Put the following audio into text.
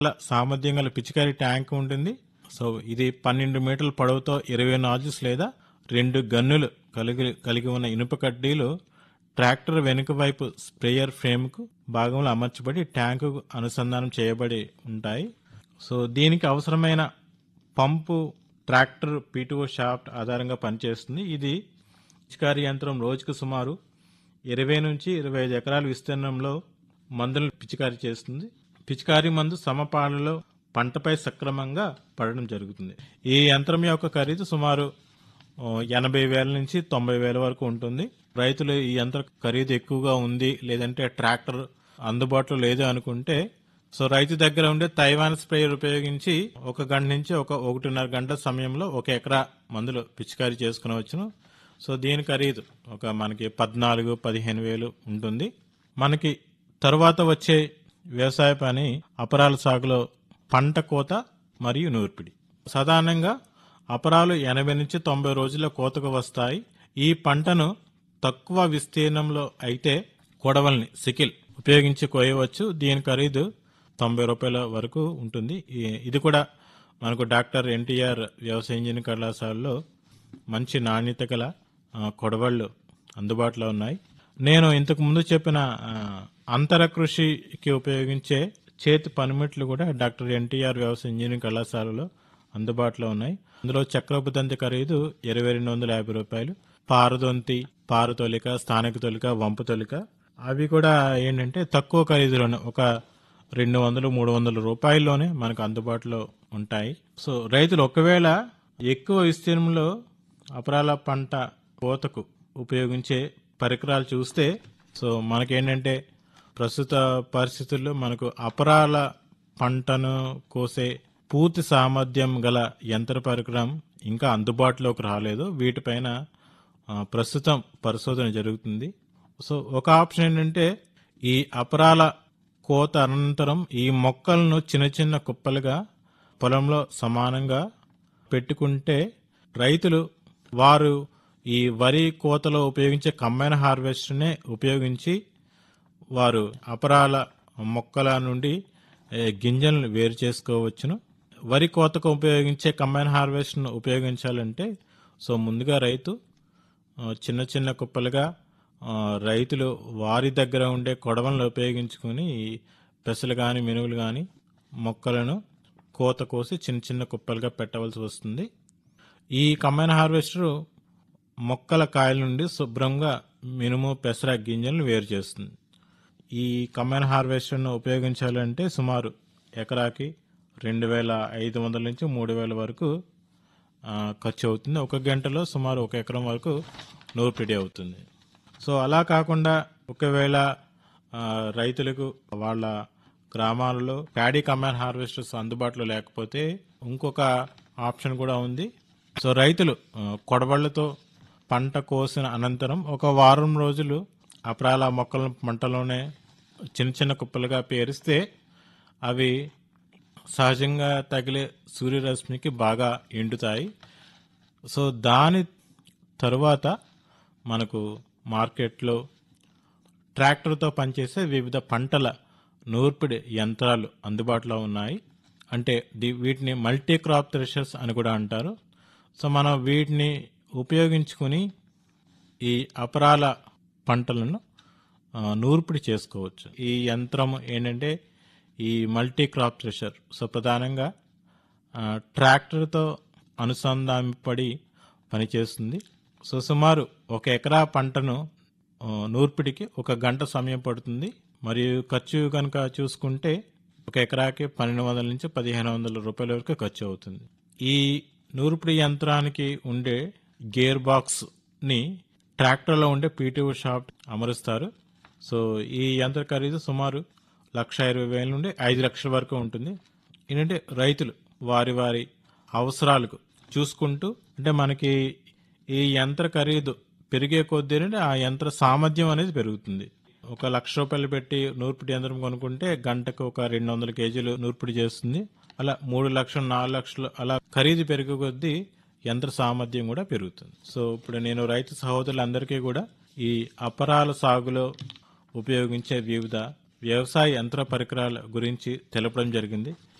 సామర్థ్యం గల పిచికారి ట్యాంక్ ఉంటుంది సో ఇది పన్నెండు మీటర్ల పొడవుతో ఇరవై నాజిల్స్ లేదా రెండు గన్నులు కలిగి కలిగి ఉన్న ఇనుప కడ్డీలు ట్రాక్టర్ వెనుక వైపు స్ప్రేయర్ ఫ్రేమ్కు భాగంలో అమర్చబడి ట్యాంకుకు అనుసంధానం చేయబడి ఉంటాయి సో దీనికి అవసరమైన పంపు ట్రాక్టర్ పీటుఓ షాఫ్ట్ ఆధారంగా పనిచేస్తుంది ఇది పిచికారి యంత్రం రోజుకు సుమారు ఇరవై నుంచి ఇరవై ఐదు ఎకరాల విస్తీర్ణంలో మందులను పిచికారీ చేస్తుంది పిచికారీ మందు సమపాలలో పంటపై సక్రమంగా పడడం జరుగుతుంది ఈ యంత్రం యొక్క ఖరీదు సుమారు ఆ, ఎనభై వేల నుంచి తొంభై వేల వరకు ఉంటుంది రైతులు ఈ యంత్ర ఖరీదు ఎక్కువగా ఉంది లేదంటే ట్రాక్టర్ అందుబాటులో లేదు అనుకుంటే సో రైతు దగ్గర ఉండే తైవాన్ స్ప్రేయర్ ఉపయోగించి ఒక గంట నుంచి ఒక ఒకటిన్నర గంట సమయంలో ఒక ఎకరా మందులు పిచికారీ చేసుకునవచ్చును సో దీని ఖరీదు ఒక మనకి పద్నాలుగు పదిహేను వేలు ఉంటుంది మనకి తరువాత వచ్చే వ్యవసాయ పని అపరాల సాగులో పంట కోత మరియు నూర్పిడి సాధారణంగా అపరాలు ఎనభై నుంచి తొంభై రోజుల కోతకు వస్తాయి ఈ పంటను తక్కువ విస్తీర్ణంలో అయితే కొడవల్ని సికిల్ ఉపయోగించి కోయవచ్చు దీని ఖరీదు తొంభై రూపాయల వరకు ఉంటుంది ఈ- ఇది కూడా మనకు డాక్టర్ ఎన్టీఆర్ వ్యవసాయ ఇంజనీరింగ్ కళాశాలలో మంచి నాణ్యత గల ఆ, కొడవళ్ళు అందుబాటులో ఉన్నాయి నేను ఇంతకు ముందు చెప్పిన ఆ, అంతర కృషికి ఉపయోగించే చేతి పనిముట్లు కూడా డాక్టర్ ఎన్టీఆర్ వ్యవసాయ ఇంజనీరింగ్ కళాశాలలో అందుబాటులో ఉన్నాయి అందులో చక్రపు దంతి ఖరీదు ఇరవై రెండు వందల యాభై రూపాయలు పారదొంతి పారతొలిక స్థానిక తొలిక వంపు తొలిక అవి కూడా ఏంటంటే తక్కువ ఖరీదులోనే ఒక రెండు వందలు మూడు వందల రూపాయల్లోనే మనకు అందుబాటులో ఉంటాయి సో రైతులు ఒకవేళ ఎక్కువ విస్తీర్ణంలో అపరాల పంట కోతకు ఉపయోగించే పరికరాలు చూస్తే సో మనకేంటంటే ప్రస్తుత పరిస్థితుల్లో మనకు అపరాల పంటను కోసే పూర్తి సామర్థ్యం గల యంత్ర పరికరం ఇంకా అందుబాటులోకి రాలేదు వీటిపైన ఆ, ప్రస్తుతం పరిశోధన జరుగుతుంది సో ఒక ఆప్షన్ ఏంటంటే ఈ అపరాల కోత అనంతరం ఈ మొక్కలను చిన్న చిన్న కుప్పలుగా పొలంలో సమానంగా పెట్టుకుంటే రైతులు వారు ఈ వరి కోతలో ఉపయోగించే కంబైన్ హార్వెస్టర్నే ఉపయోగించి వారు అపరాల మొక్కల నుండి ఏ, గింజలను వేరు చేసుకోవచ్చును వరి కోతకు ఉపయోగించే కంబైన్ హార్వెస్ట్ను ఉపయోగించాలంటే సో ముందుగా రైతు ఆ, చిన్న చిన్న కుప్పలుగా ఆ, రైతులు వారి దగ్గర ఉండే కొడవలను ఉపయోగించుకొని ఈ పెసలు కానీ మినువులు కానీ మొక్కలను కోత కోసి చిన్న చిన్న కుప్పలుగా పెట్టవలసి వస్తుంది ఈ కంబైన్ హార్వెస్టర్ మొక్కల కాయల నుండి శుభ్రంగా మినుము పెసర గింజలను వేరు చేస్తుంది ఈ కంబైన్ హార్వెస్టర్ను ఉపయోగించాలంటే సుమారు ఎకరాకి రెండు వేల ఐదు వందల నుంచి మూడు వేల వరకు ఆ, ఖర్చు అవుతుంది ఒక గంటలో సుమారు ఒక ఎకరం వరకు నూర్పిడి అవుతుంది సో అలా కాకుండా ఒకవేళ ఆ, రైతులకు వాళ్ళ గ్రామాలలో ప్యాడీ కంబైన్ హార్వెస్టర్స్ అందుబాటులో లేకపోతే ఇంకొక ఆప్షన్ కూడా ఉంది సో రైతులు ఆ, కొడవళ్లతో పంట కోసిన అనంతరం ఒక వారం రోజులు అపరాల మొక్కలను పంటలోనే చిన్న చిన్న కుప్పలుగా పేరిస్తే అవి సహజంగా తగిలే సూర్యరశ్మికి బాగా ఎండుతాయి సో దాని తరువాత మనకు మార్కెట్లో ట్రాక్టర్తో పనిచేసే వివిధ పంటల నూర్పిడి యంత్రాలు అందుబాటులో ఉన్నాయి అంటే ది- వీటిని మల్టీ క్రాప్ థ్రెషర్స్ అని కూడా అంటారు సో మనం వీటిని ఉపయోగించుకుని ఈ అపరాల పంటలను ఆ, నూర్పిడి చేసుకోవచ్చు ఈ యంత్రం ఏంటంటే ఈ మల్టీ క్రాప్ థ్రెషర్ సో ప్రధానంగా ఆ, ట్రాక్టర్తో అనుసంధానపడి పనిచేస్తుంది సో సుమారు ఒక ఎకరా పంటను ఆ, నూర్పిడికి ఒక గంట సమయం పడుతుంది మరియు ఖర్చు కనుక చూసుకుంటే ఒక ఎకరాకి పన్నెండు వందల నుంచి పదిహేను వందల రూపాయల వరకు ఖర్చు అవుతుంది ఈ నూర్పిడి యంత్రానికి ఉండే గేర్ బాక్స్ ని ట్రాక్టర్లో ఉండే పీటీఓ షాఫ్ట్ అమరుస్తారు సో ఈ యంత్ర ఖరీదు సుమారు లక్ష ఇరవై వేల నుండి ఐదు లక్షల వరకు ఉంటుంది ఏంటంటే రైతులు వారి వారి అవసరాలకు చూసుకుంటూ అంటే మనకి ఈ యంత్ర ఖరీదు పెరిగే కొద్దీ ఆ యంత్ర సామర్థ్యం అనేది పెరుగుతుంది ఒక లక్ష రూపాయలు పెట్టి నూర్పిడి యంత్రం కొనుక్కుంటే గంటకు ఒక రెండు వందల కేజీలు నూర్పిడి చేస్తుంది అలా మూడు లక్షలు నాలుగు లక్షలు అలా ఖరీదు పెరిగే కొద్దీ యంత్ర సామర్థ్యం కూడా పెరుగుతుంది సో ఇప్పుడు నేను రైతు సహోదరులందరికీ కూడా ఈ అపరాల సాగులో ఉపయోగించే వివిధ వ్యవసాయ యంత్ర పరికరాల గురించి తెలపడం జరిగింది